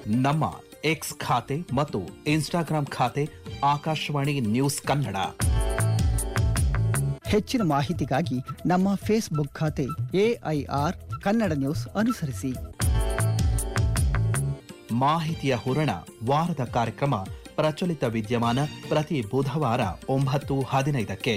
ನಮ್ಮ ಎಕ್ಸ್ ಖಾತೆ ಮತ್ತು ಇನ್ಸ್ಟಾಗ್ರಾಂ ಖಾತೆ ಆಕಾಶವಾಣಿ ನ್ಯೂಸ್ ಕನ್ನಡ ಹೆಚ್ಚಿನ ಮಾಹಿತಿಗಾಗಿ ನಮ್ಮ ಫೇಸ್ಬುಕ್ ಖಾತೆ ಎಐಆರ್ ಕನ್ನಡ ನ್ಯೂಸ್ ಅನುಸರಿಸಿ ಮಾಹಿತಿಯ ಹೂರಣ ವಾರದ ಕಾರ್ಯಕ್ರಮ ಪ್ರಚಲಿತ ವಿದ್ಯಮಾನ ಪ್ರತಿ ಬುಧವಾರ ಒಂಬತ್ತು ಹದಿನೈದಕ್ಕೆ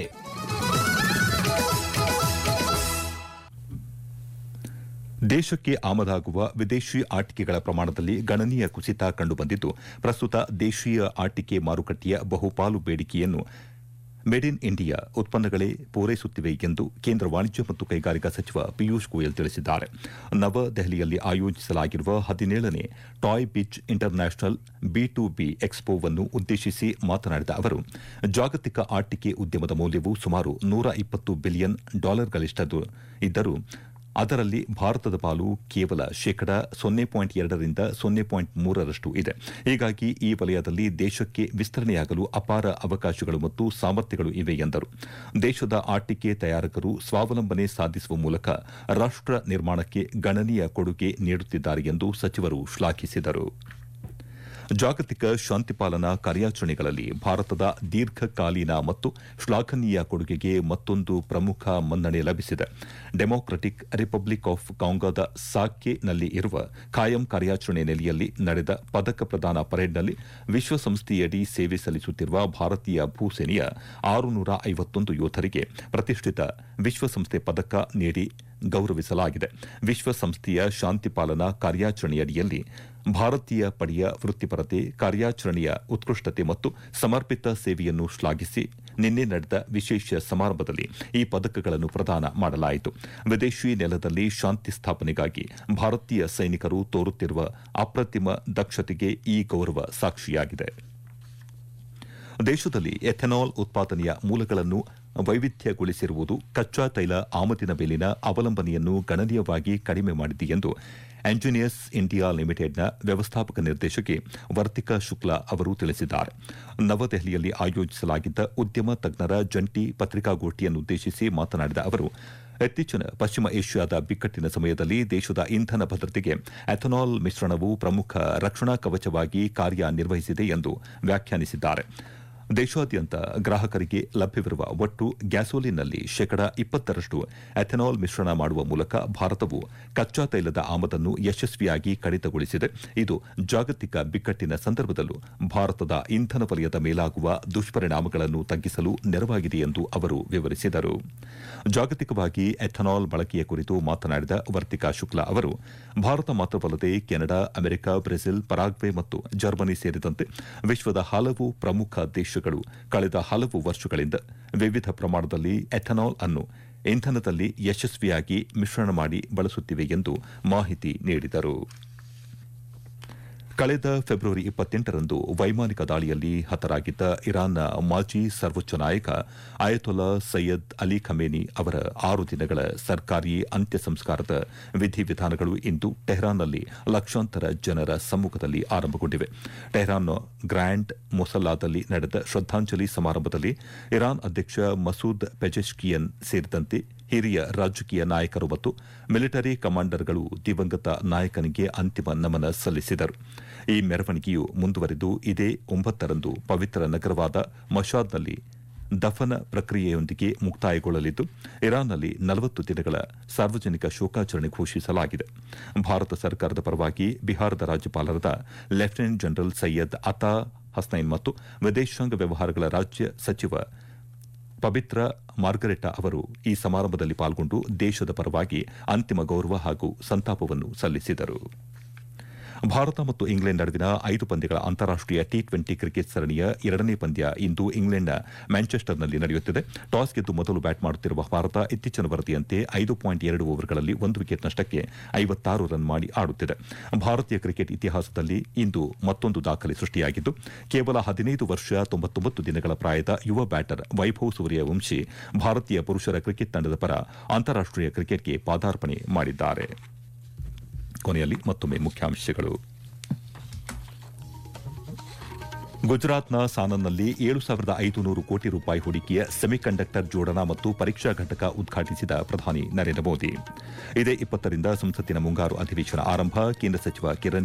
ದೇಶಕ್ಕೆ ಆಮದಾಗುವ ವಿದೇಶಿ ಆಟಿಕೆಗಳ ಪ್ರಮಾಣದಲ್ಲಿ ಗಣನೀಯ ಕುಸಿತ ಕಂಡುಬಂದಿದ್ದು ಪ್ರಸ್ತುತ ದೇಶೀಯ ಆಟಿಕೆ ಮಾರುಕಟ್ಟೆಯ ಬಹುಪಾಲು ಬೇಡಿಕೆಯನ್ನು ಮೇಡ್ ಇನ್ ಇಂಡಿಯಾ ಉತ್ಪನ್ನಗಳೇ ಪೂರೈಸುತ್ತಿವೆ ಎಂದು ಕೇಂದ್ರ ವಾಣಿಜ್ಯ ಮತ್ತು ಕೈಗಾರಿಕಾ ಸಚಿವ ಪಿಯೂಷ್ ಗೋಯಲ್ ತಿಳಿಸಿದ್ದಾರೆ ನವದೆಹಲಿಯಲ್ಲಿ ಆಯೋಜಿಸಲಾಗಿರುವ ಹದಿನೇಳನೇ Toy Biz International B to B ಎಕ್ಸ್ಪೋವನ್ನು ಉದ್ದೇಶಿಸಿ ಮಾತನಾಡಿದ ಅವರು ಜಾಗತಿಕ ಆಟಿಕೆ ಉದ್ಯಮದ ಮೌಲ್ಯವು ಸುಮಾರು ನೂರ ಇಪ್ಪತ್ತು ಬಿಲಿಯನ್ ಡಾಲರ್ಗಳಿಷ್ಟದು ಇದ್ದರೂ ಅದರಲ್ಲಿ ಭಾರತದ ಪಾಲು ಕೇವಲ ಶೇಕಡ ಸೊನ್ನೆ ಪಾಯಿಂಟ್ ಎರಡರಿಂದ ಸೊನ್ನೆ ಪಾಯಿಂಟ್ ಮೂರರಷ್ಟು ಇದೆ ಹೀಗಾಗಿ ಈ ವಲಯದಲ್ಲಿ ದೇಶಕ್ಕೆ ವಿಸ್ತರಣೆಯಾಗಲು ಅಪಾರ ಅವಕಾಶಗಳು ಮತ್ತು ಸಾಮರ್ಥ್ಯಗಳು ಇವೆ ಎಂದರು ದೇಶದ ಆಟಿಕೆ ತಯಾರಕರು ಸ್ವಾವಲಂಬನೆ ಸಾಧಿಸುವ ಮೂಲಕ ರಾಷ್ಟ ನಿರ್ಮಾಣಕ್ಕೆ ಗಣನೀಯ ಕೊಡುಗೆ ನೀಡುತ್ತಿದ್ದಾರೆ ಎಂದು ಸಚಿವರು ಶ್ಲಾಘಿಸಿದರು ಜಾಗತಿಕ ಶಾಂತಿಪಾಲನಾ ಕಾರ್ಯಾಚರಣೆಗಳಲ್ಲಿ ಭಾರತದ ದೀರ್ಘಕಾಲೀನ ಮತ್ತು ಶ್ಲಾಘನೀಯ ಕೊಡುಗೆಗೆ ಮತ್ತೊಂದು ಪ್ರಮುಖ ಮನ್ನಣೆ ಲಭಿಸಿದೆ ಡೆಮೊಕ್ರಟಿಕ್ ರಿಪಬ್ಲಿಕ್ ಆಫ್ ಕಾಂಗೋದ ಸಾಕ್ಯೆನಲ್ಲಿ ಇರುವ ಖಾಯಂ ಕಾರ್ಯಾಚರಣೆ ನೆಲೆಯಲ್ಲಿ ನಡೆದ ಪದಕ ಪ್ರದಾನ ಪರೇಡ್ನಲ್ಲಿ ವಿಶ್ವಸಂಸ್ಥೆಯಡಿ ಸೇವೆ ಸಲ್ಲಿಸುತ್ತಿರುವ ಭಾರತೀಯ ಭೂಸೇನೆಯ ಆರುನೂರ ಐವತ್ತೊಂದು ಯೋಧರಿಗೆ ಪ್ರತಿಷ್ಠಿತ ವಿಶ್ವಸಂಸ್ಥೆ ಪದಕ ನೀಡಿ ಗೌರವಿಸಲಾಗಿದೆ ವಿಶ್ವಸಂಸ್ಥೆಯ ಶಾಂತಿಪಾಲನಾ ಕಾರ್ಯಾಚರಣೆಯಡಿಯಲ್ಲಿ ಭಾರತೀಯ ಪಡೆಯ ವೃತ್ತಿಪರತೆ ಕಾರ್ಯಾಚರಣೆಯ ಉತ್ಕೃಷ್ಟತೆ ಮತ್ತು ಸಮರ್ಪಿತ ಸೇವೆಯನ್ನು ಶ್ಲಾಘಿಸಿ ನಿನ್ನೆ ನಡೆದ ವಿಶೇಷ ಸಮಾರಂಭದಲ್ಲಿ ಈ ಪದಕಗಳನ್ನು ಪ್ರದಾನ ಮಾಡಲಾಯಿತು ವಿದೇಶಿ ನೆಲದಲ್ಲಿ ಶಾಂತಿ ಸ್ಥಾಪನೆಗಾಗಿ ಭಾರತೀಯ ಸೈನಿಕರು ತೋರುತ್ತಿರುವ ಅಪ್ರತಿಮ ದಕ್ಷತೆಗೆ ಈ ಗೌರವ ಸಾಕ್ಷಿಯಾಗಿದೆ ದೇಶದಲ್ಲಿ ಎಥೆನಾಲ್ ಉತ್ಪಾದನೆಯ ಮೂಲಗಳನ್ನು ವೈವಿಧ್ಯಗೊಳಿಸಿರುವುದು ಕಚ್ಚಾ ತೈಲ ಆಮದಿನ ಮೇಲಿನ ಅವಲಂಬನೆಯನ್ನು ಗಣನೀಯವಾಗಿ ಕಡಿಮೆ ಮಾಡಿದೆ ಎಂದು ಎಂಜಿನಿಯರ್ಸ್ ಇಂಡಿಯಾ ಲಿಮಿಟೆಡ್ನ ವ್ಯವಸ್ಥಾಪಕ ನಿರ್ದೇಶಕಿ ವರ್ತಿಕಾ ಶುಕ್ಲಾ ಅವರು ತಿಳಿಸಿದ್ದಾರೆ ನವದೆಹಲಿಯಲ್ಲಿ ಆಯೋಜಿಸಲಾಗಿದ್ದ ಉದ್ಯಮ ತಜ್ಞರ ಜಂಟಿ ಪತ್ರಿಕಾಗೋಷ್ಠಿಯನ್ನುದ್ದೇಶಿಸಿ ಮಾತನಾಡಿದ ಅವರು ಇತ್ತೀಚಿನ ಪಶ್ಚಿಮ ಏಷ್ಯಾದ ಬಿಕ್ಕಟ್ಟಿನ ಸಮಯದಲ್ಲಿ ದೇಶದ ಇಂಧನ ಭದ್ರತೆಗೆ ಎಥನಾಲ್ ಮಿಶ್ರಣವು ಪ್ರಮುಖ ರಕ್ಷಣಾ ಕವಚವಾಗಿ ಕಾರ್ಯನಿರ್ವಹಿಸಿದೆ ಎಂದು ವ್ಯಾಖ್ಯಾನಿಸಿದ್ದಾರೆ ದೇಶಾದ್ಯಂತ ಗ್ರಾಹಕರಿಗೆ ಲಭ್ಯವಿರುವ ಒಟ್ಟು ಗ್ಯಾಸೋಲಿನ್ನಲ್ಲಿ ಶೇಕಡ ಇಪ್ಪತ್ತರಷ್ಟು ಎಥೆನಾಲ್ ಮಿಶ್ರಣ ಮಾಡುವ ಮೂಲಕ ಭಾರತವು ಕಚ್ಚಾ ತೈಲದ ಆಮದನ್ನು ಯಶಸ್ವಿಯಾಗಿ ಕಡಿತಗೊಳಿಸಿದೆ ಇದು ಜಾಗತಿಕ ಬಿಕ್ಕಟ್ಟಿನ ಸಂದರ್ಭದಲ್ಲೂ ಭಾರತದ ಇಂಧನ ವಲಯದ ಮೇಲಾಗುವ ದುಷ್ಪರಿಣಾಮಗಳನ್ನು ತಗ್ಗಿಸಲು ನೆರವಾಗಿದೆ ಎಂದು ಅವರು ವಿವರಿಸಿದರು ಜಾಗತಿಕವಾಗಿ ಎಥನಾಲ್ ಬಳಕೆಯ ಕುರಿತು ಮಾತನಾಡಿದ ವರ್ತಿಕಾ ಶುಕ್ಲಾ ಅವರು ಭಾರತ ಮಾತ್ರವಲ್ಲದೆ ಕೆನಡಾ ಅಮೆರಿಕ ಬ್ರೆಜಿಲ್ ಪರಾಗ್ವೆ ಮತ್ತು ಜರ್ಮನಿ ಸೇರಿದಂತೆ ವಿಶ್ವದ ಹಲವು ಪ್ರಮುಖ ದೇಶಗಳು ಕಳೆದ ಹಲವು ವರ್ಷಗಳಿಂದ ವಿವಿಧ ಪ್ರಮಾಣದಲ್ಲಿ ಎಥನಾಲ್ ಅನ್ನು ಇಂಧನದಲ್ಲಿ ಯಶಸ್ವಿಯಾಗಿ ಮಿಶ್ರಣ ಮಾಡಿ ಬಳಸುತ್ತಿವೆ ಎಂದು ಮಾಹಿತಿ ನೀಡಿದರು ಕಳೆದ ಫೆಬ್ರವರಿ ಇಪ್ಪತ್ತೆಂಟರಂದು ವೈಮಾನಿಕ ದಾಳಿಯಲ್ಲಿ ಹತರಾಗಿದ್ದ ಇರಾನ್ನ ಮಾಜಿ ಸರ್ವೋಚ್ಚ ನಾಯಕ ಅಯತೊಲಾ ಸೈಯದ್ ಅಲಿ ಖಮೇನಿ ಅವರ ಆರು ದಿನಗಳ ಸರ್ಕಾರಿ ಅಂತ್ಯ ಸಂಸ್ಕಾರದ ವಿಧಿವಿಧಾನಗಳು ಇಂದು ಟೆಹರಾನ್ನಲ್ಲಿ ಲಕ್ಷಾಂತರ ಜನರ ಸಮ್ಮುಖದಲ್ಲಿ ಆರಂಭಗೊಂಡಿವೆ ಟೆಹರಾನ್ನ ಗ್ರ್ಯಾಂಡ್ ಮೊಸಲ್ಲಾದಲ್ಲಿ ನಡೆದ ಶ್ರದ್ದಾಂಜಲಿ ಸಮಾರಂಭದಲ್ಲಿ ಇರಾನ್ ಅಧ್ಯಕ್ಷ ಮಸೂದ್ ಪೆಜೆಶ್ಕಿಯನ್ ಸೇರಿದಂತೆ ಹಿರಿಯ ರಾಜಕೀಯ ನಾಯಕರು ಮತ್ತು ಮಿಲಿಟರಿ ಕಮಾಂಡರ್ಗಳು ದಿವಂಗತ ನಾಯಕನಿಗೆ ಅಂತಿಮ ನಮನ ಸಲ್ಲಿಸಿದರು ಈ ಮೆರವಣಿಗೆಯು ಮುಂದುವರೆದು ಇದೇ ಒಂಬತ್ತರಂದು ಪವಿತ್ರ ನಗರವಾದ ಮಶಾದ್ನಲ್ಲಿ ದಫನ ಪ್ರಕ್ರಿಯೆಯೊಂದಿಗೆ ಮುಕ್ತಾಯಗೊಳ್ಳಲಿದ್ದು ಇರಾನ್ನಲ್ಲಿ ನಲವತ್ತು ದಿನಗಳ ಸಾರ್ವಜನಿಕ ಶೋಕಾಚರಣೆ ಘೋಷಿಸಲಾಗಿದೆ ಭಾರತ ಸರ್ಕಾರದ ಪರವಾಗಿ ಬಿಹಾರದ ರಾಜ್ಯಪಾಲರಾದ ಲೆಫ್ಟಿನೆಂಟ್ ಜನರಲ್ ಸೈಯದ್ ಅತಾ ಹಸ್ನೈನ್ ಮತ್ತು ವಿದೇಶಾಂಗ ವ್ಯವಹಾರಗಳ ರಾಜ್ಯ ಸಚಿವ ಪವಿತ್ರ ಮಾರ್ಗರೆಟಾ ಅವರು ಈ ಸಮಾರಂಭದಲ್ಲಿ ಪಾಲ್ಗೊಂಡು ದೇಶದ ಪರವಾಗಿ ಅಂತಿಮ ಗೌರವ ಹಾಗೂ ಸಂತಾಪವನ್ನು ಸಲ್ಲಿಸಿದರು ಭಾರತ ಮತ್ತು ಇಂಗ್ಲೆಂಡ್ ನಡುವಿನ ಐದು ಪಂದ್ಯಗಳ ಅಂತಾರಾಷ್ಟೀಯ ಟಿ ಟ್ವೆಂಟಿ ಕ್ರಿಕೆಟ್ ಸರಣಿಯ ಎರಡನೇ ಪಂದ್ಯ ಇಂದು ಇಂಗ್ಲೆಂಡ್ನ ಮ್ಯಾಂಚೆಸ್ಟರ್ನಲ್ಲಿ ನಡೆಯುತ್ತಿದೆ ಟಾಸ್ ಗೆದ್ದು ಮೊದಲು ಬ್ಯಾಟ್ ಮಾಡುತ್ತಿರುವ ಭಾರತ ಇತ್ತೀಚಿನ ವರದಿಯಂತೆ ಐದು ಪಾಯಿಂಟ್ ಎರಡು ಓವರ್ಗಳಲ್ಲಿ ಒಂದು ವಿಕೆಟ್ ನಷ್ಟಕ್ಕೆ ಐವತ್ತಾರು ರನ್ ಮಾಡಿ ಆಡುತ್ತಿದೆ ಭಾರತೀಯ ಕ್ರಿಕೆಟ್ ಇತಿಹಾಸದಲ್ಲಿ ಇಂದು ಮತ್ತೊಂದು ದಾಖಲೆ ಸೃಷ್ಟಿಯಾಗಿದ್ದು ಕೇವಲ ಹದಿನೈದು ವರ್ಷ ತೊಂಬತ್ತೊಂಬತ್ತು ದಿನಗಳ ಪ್ರಾಯದ ಯುವ ಬ್ಯಾಟರ್ ವೈಭವ್ ಸೂರ್ಯವಂಶಿ ಭಾರತೀಯ ಪುರುಷರ ಕ್ರಿಕೆಟ್ ತಂಡದ ಪರ ಅಂತಾರಾಷ್ಟೀಯ ಕ್ರಿಕೆಟ್ಗೆ ಪಾದಾರ್ಪಣೆ ಮಾಡಿದ್ದಾರೆ ಕೊನೆಯಲ್ಲಿ ಮತ್ತೊಮ್ಮೆ ಮುಖ್ಯಾಂಶಗಳು ಗುಜರಾತ್ನ ಸಾನನ್ನಲ್ಲಿ ಏಳು ಸಾವಿರದ ಐದು ನೂರು ಕೋಟಿ ರೂಪಾಯಿ ಹೂಡಿಕೆಯ ಸೆಮಿಕಂಡಕ್ಟರ್ ಜೋಡಣಾ ಮತ್ತು ಪರೀಕ್ಷಾ ಘಟಕ ಉದ್ಘಾಟಿಸಿದ ಪ್ರಧಾನಿ ನರೇಂದ್ರ ಮೋದಿ ಇದೇ ಇಪ್ಪತ್ತರಿಂದ ಸಂಸತ್ತಿನ ಮುಂಗಾರು ಅಧಿವೇಶನ ಆರಂಭ ಕೇಂದ್ರ ಸಚಿವ ಕಿರಣ್